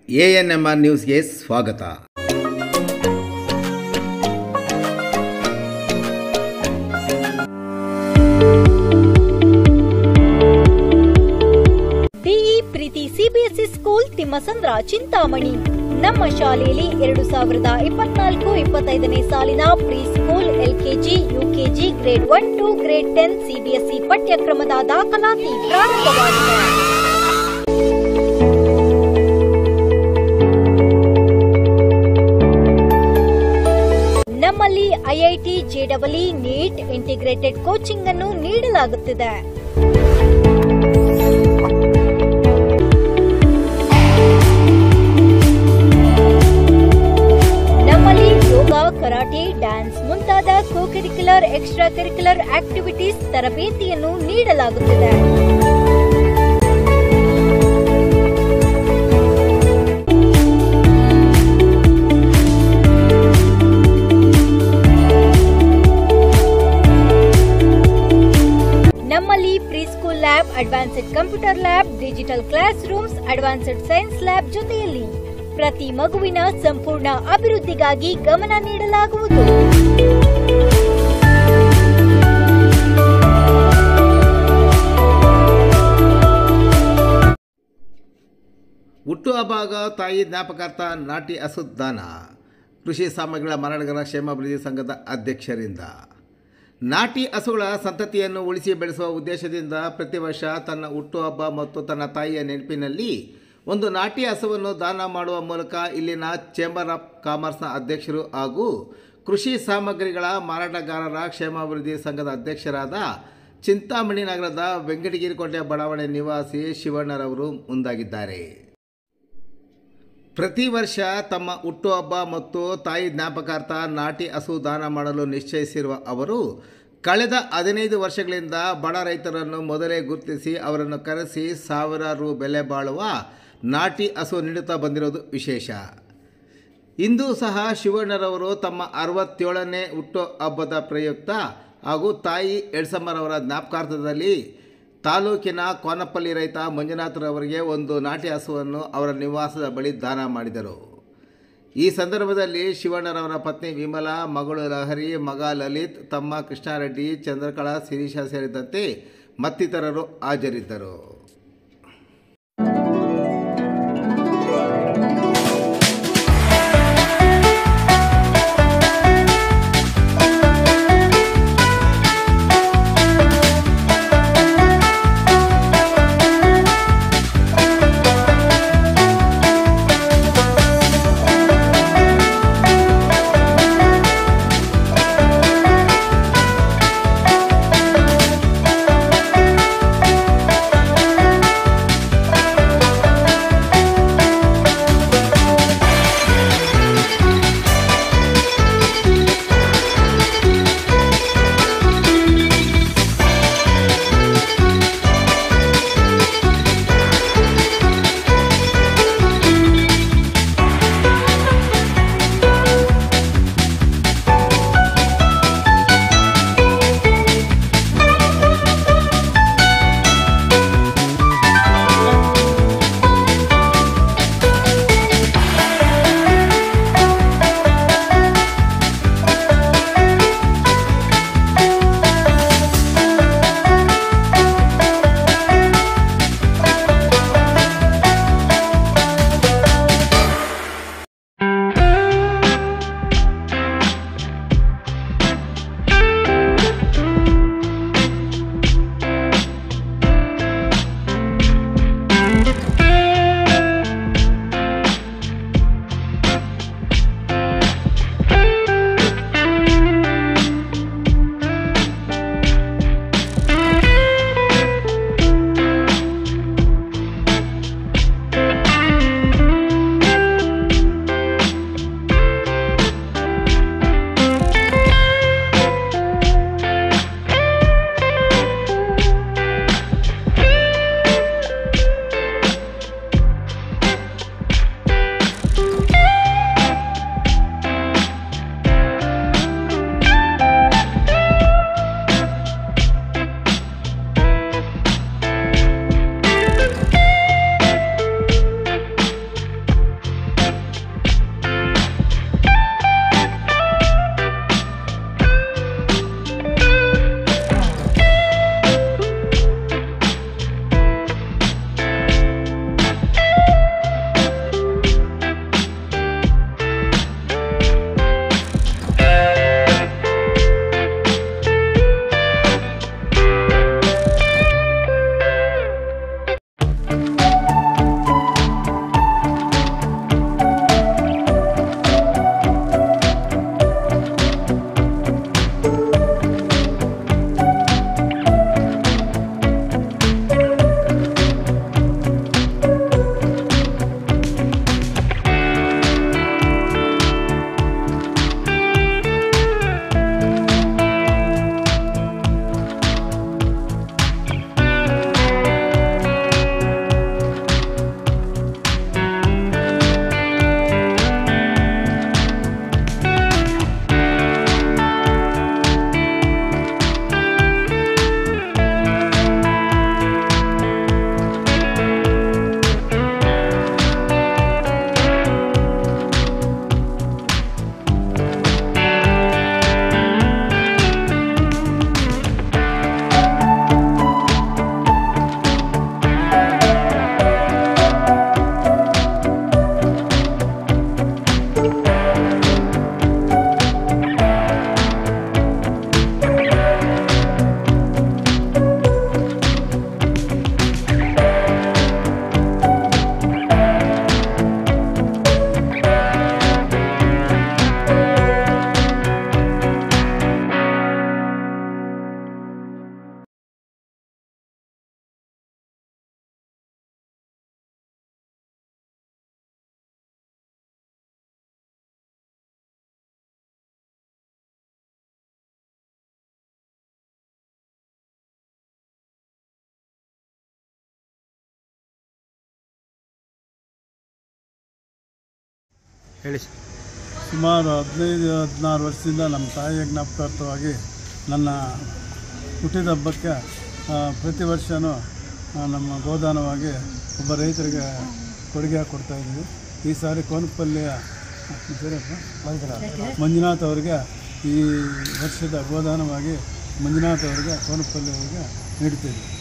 A N M R ನ್ಯೂಸ್ಗೆ ಸ್ವಾಗತ ಡಿಇ ಪ್ರೀತಿ ಸಿಬಿಎಸ್ಇ ಸ್ಕೂಲ್ ತಿಮ್ಮಸಂದ್ರ ಚಿಂತಾಮಣಿ ನಮ್ಮ ಶಾಲೆಯಲ್ಲಿ ಎರಡು ಸಾವಿರದ ಇಪ್ಪತ್ನಾಲ್ಕು ಇಪ್ಪತ್ತೈದನೇ ಸಾಲಿನ pre school LKG UKG grade one two grade ten CBSE ಪಠ್ಯಕ್ರಮದ ದಾಖಲಾತಿ ಪ್ರಾರಂಭವಾಗಿದೆ ನಮ್ಮಲ್ಲಿ ಐಐಟಿ ಜೆಡಬ್ಲ್ಇ ನೀಟ್ ಇಂಟಿಗ್ರೇಟೆಡ್ ಕೋಚಿಂಗ್ ಅನ್ನು ನೀಡಲಾಗುತ್ತಿದೆ ನಮ್ಮಲ್ಲಿ ಯೋಗ ಕರಾಟೆ ಡ್ಯಾನ್ಸ್ ಮುಂತಾದ co curricular extra curricular activities ತರಬೇತಿಯನ್ನು ನೀಡಲಾಗುತ್ತಿದೆ ನಮ್ಮಲ್ಲಿ pre school lab advanced computer lab digital class rooms advanced science lab ಜೊತೆಯಲ್ಲಿ ಪ್ರತಿ ಮಗುವಿನ ಸಂಪೂರ್ಣ ಅಭಿವೃದ್ಧಿಗಾಗಿ ಗಮನ ನೀಡಲಾಗುವುದು ಹುಟ್ಟು ಹಬ್ಬಾಗ ತಾಯಿ ಜ್ಞಾಪಕಾರ್ಥ ನಾಟಿ ಅಸುದ್ದಾನ ಕೃಷಿ ಸಾಮಗ್ರಿಗಳ ಮಾರಾಟಗಾರ ಕ್ಷೇಮಾಭಿವೃದ್ಧಿ ಸಂಘದ ಅಧ್ಯಕ್ಷರಿಂದ ನಾಟಿ ಹಸುಗಳ ಸಂತತಿಯನ್ನು ಉಳಿಸಿ ಬೆಳೆಸುವ ಉದ್ದೇಶದಿಂದ ಪ್ರತಿ ವರ್ಷ ತನ್ನ ಹುಟ್ಟುಹಬ್ಬ ಮತ್ತು ತನ್ನ ತಾಯಿಯ ನೆನಪಿನಲ್ಲಿ ಒಂದು ನಾಟಿ ಹಸುವನ್ನು ದಾನ ಮಾಡುವ ಮೂಲಕ ಇಲ್ಲಿನ ಚೇಂಬರ್ ಆಫ್ ಕಾಮರ್ಸ್ನ ಅಧ್ಯಕ್ಷರು ಹಾಗೂ ಕೃಷಿ ಸಾಮಗ್ರಿಗಳ ಮಾರಾಟಗಾರರ ಕ್ಷೇಮಾಭಿವೃದ್ಧಿ ಸಂಘದ ಅಧ್ಯಕ್ಷರಾದ ಚಿಂತಾಮಣಿ ನಗರದ ವೆಂಕಟಗಿರಿಕೋಟೆ ಬಡಾವಣೆ ನಿವಾಸಿ ಶಿವಣ್ಣರವರು ಮುಂದಾಗಿದ್ದಾರೆ ಪ್ರತಿ ವರ್ಷ ತಮ್ಮ ಹುಟ್ಟುಹಬ್ಬ ಮತ್ತು ತಾಯಿ ಜ್ಞಾಪಕಾರ್ಥ ನಾಟಿ ಹಸು ದಾನ ಮಾಡಲು ನಿಶ್ಚಯಿಸಿರುವ ಅವರು ಕಳೆದ ಹದಿನೈದು ವರ್ಷಗಳಿಂದ ಬಡ ರೈತರನ್ನು ಮೊದಲೇ ಗುರುತಿಸಿ ಅವರನ್ನು ಕರೆಸಿ ಸಾವಿರ ರು ಬೆಲೆ ಬಾಳುವ ನಾಟಿ ಹಸು ನೀಡುತ್ತಾ ಬಂದಿರೋದು ವಿಶೇಷ ಇಂದು ಸಹ ಶಿವಣ್ಣರವರು ತಮ್ಮ ಅರವತ್ತೇಳನೇ ಹುಟ್ಟು ಹಬ್ಬದ ಪ್ರಯುಕ್ತ ಹಾಗೂ ತಾಯಿ ಎಡ್ಸಮ್ಮರವರ ಜ್ಞಾಪಕಾರ್ಥದಲ್ಲಿ ತಾಲೂಕಿನ ಕೋನಪಲ್ಲಿ ರೈತ ಮಂಜುನಾಥರವರಿಗೆ ಒಂದು ನಾಟಿ ಹಸುವನ್ನು ಅವರ ನಿವಾಸದ ಬಳಿ ದಾನ ಮಾಡಿದರು ಈ ಸಂದರ್ಭದಲ್ಲಿ ಶಿವಣ್ಣರವರ ಪತ್ನಿ ವಿಮಲಾ ಮಗಳು ಲಹರಿ ಮಗ ಲಲಿತ್ ತಮ್ಮ ಕೃಷ್ಣಾರೆಡ್ಡಿ ಚಂದ್ರಕಲಾ ಶಿರೀಷ ಸೇರಿದಂತೆ ಮತ್ತಿತರರು ಹಾಜರಿದ್ದರು ಹೇಳಿ ಸರ್ ಸುಮಾರು ಹದಿನೈದು ಹದಿನಾರು ವರ್ಷದಿಂದ ನಮ್ಮ ತಾಯಿಯ ಜ್ಞಾಪಕಾರ್ಥವಾಗಿ ನನ್ನ ಹುಟ್ಟಿದ ಹಬ್ಬಕ್ಕೆ ಆ, ಪ್ರತಿ ವರ್ಷವೂ ಆ, ನಮ್ಮ ಗೋದಾನವಾಗಿ ಒಬ್ಬ ರೈತರಿಗೆ ಕೊಡುಗೆ ಕೊಡ್ತಾಯಿದ್ವಿ ಈ ಸಾರಿ ಕೋನಪಲ್ಲಿಯ ಮಂಜುನಾಥ್ ಅವರಿಗೆ ಈ ವರ್ಷದ ಗೋದಾನವಾಗಿ ಮಂಜುನಾಥ್ ಅವರಿಗೆ ಕೋನಪಲ್ಲಿ ಅವರಿಗೆ ನೀಡ್ತೀವಿ